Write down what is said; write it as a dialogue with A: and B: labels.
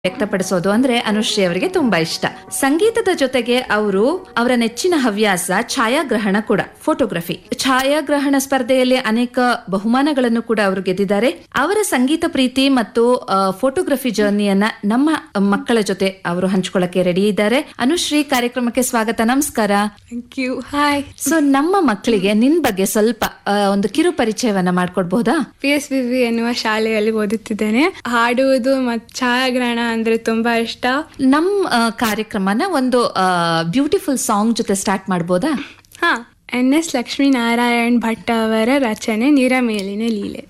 A: ವ್ಯಕ್ತಪಡಿಸೋದು ಅಂದ್ರೆ ಅನುಶ್ರೀ ಅವರಿಗೆ ತುಂಬಾ ಇಷ್ಟ ಸಂಗೀತದ ಜೊತೆಗೆ ಅವರು ಅವರ ನೆಚ್ಚಿನ ಹವ್ಯಾಸ ಛಾಯಾಗ್ರಹಣ ಕೂಡ ಫೋಟೋಗ್ರಫಿ ಛಾಯಾಗ್ರಹಣ ಸ್ಪರ್ಧೆಯಲ್ಲಿ ಅನೇಕ ಬಹುಮಾನಗಳನ್ನು ಕೂಡ ಅವರು ಗೆದ್ದಿದ್ದಾರೆ ಅವರ ಸಂಗೀತ ಪ್ರೀತಿ ಮತ್ತು ಆ, ಫೋಟೋಗ್ರಫಿ ಜರ್ನಿಯನ್ನ ನಮ್ಮ ಮಕ್ಕಳ ಜೊತೆ ಅವರು ಹಂಚ್ಕೊಳ್ಳಕ್ಕೆ ರೆಡಿ ಇದ್ದಾರೆ ಅನುಶ್ರೀ ಕಾರ್ಯಕ್ರಮಕ್ಕೆ ಸ್ವಾಗತ ನಮಸ್ಕಾರ
B: ಥ್ಯಾಂಕ್ ಯು ಹಾಯ್
A: ಸೊ ನಮ್ಮ ಮಕ್ಕಳಿಗೆ ನಿನ್ ಬಗ್ಗೆ ಸ್ವಲ್ಪ ಆ, ಒಂದು ಕಿರು ಪರಿಚಯವನ್ನ ಮಾಡ್ಕೊಡ್ಬೋದಾ
B: ಪಿ ಎಸ್ ಬಿ ವಿ ಎನ್ನುವ ಶಾಲೆಯಲ್ಲಿ ಓದುತ್ತಿದ್ದೇನೆ ಹಾಡುವುದು ಮತ್ತು ಛಾಯಾಗ್ರಹಣ ಅಂದ್ರೆ ತುಂಬಾ ಇಷ್ಟ
A: ನಮ್ ಆ, ಕಾರ್ಯಕ್ರಮನ ಒಂದು ಬ್ಯೂಟಿಫುಲ್ ಸಾಂಗ್ ಜೊತೆ ಸ್ಟಾರ್ಟ್ ಮಾಡ್ಬೋದಾ
B: ಹಾ ಎನ್ ಎಸ್ ಲಕ್ಷ್ಮೀನಾರಾಯಣ್ ಭಟ್ ಅವರ ರಚನೆ ನೀರ ಮೇಲಿನ ಲೀಲೆ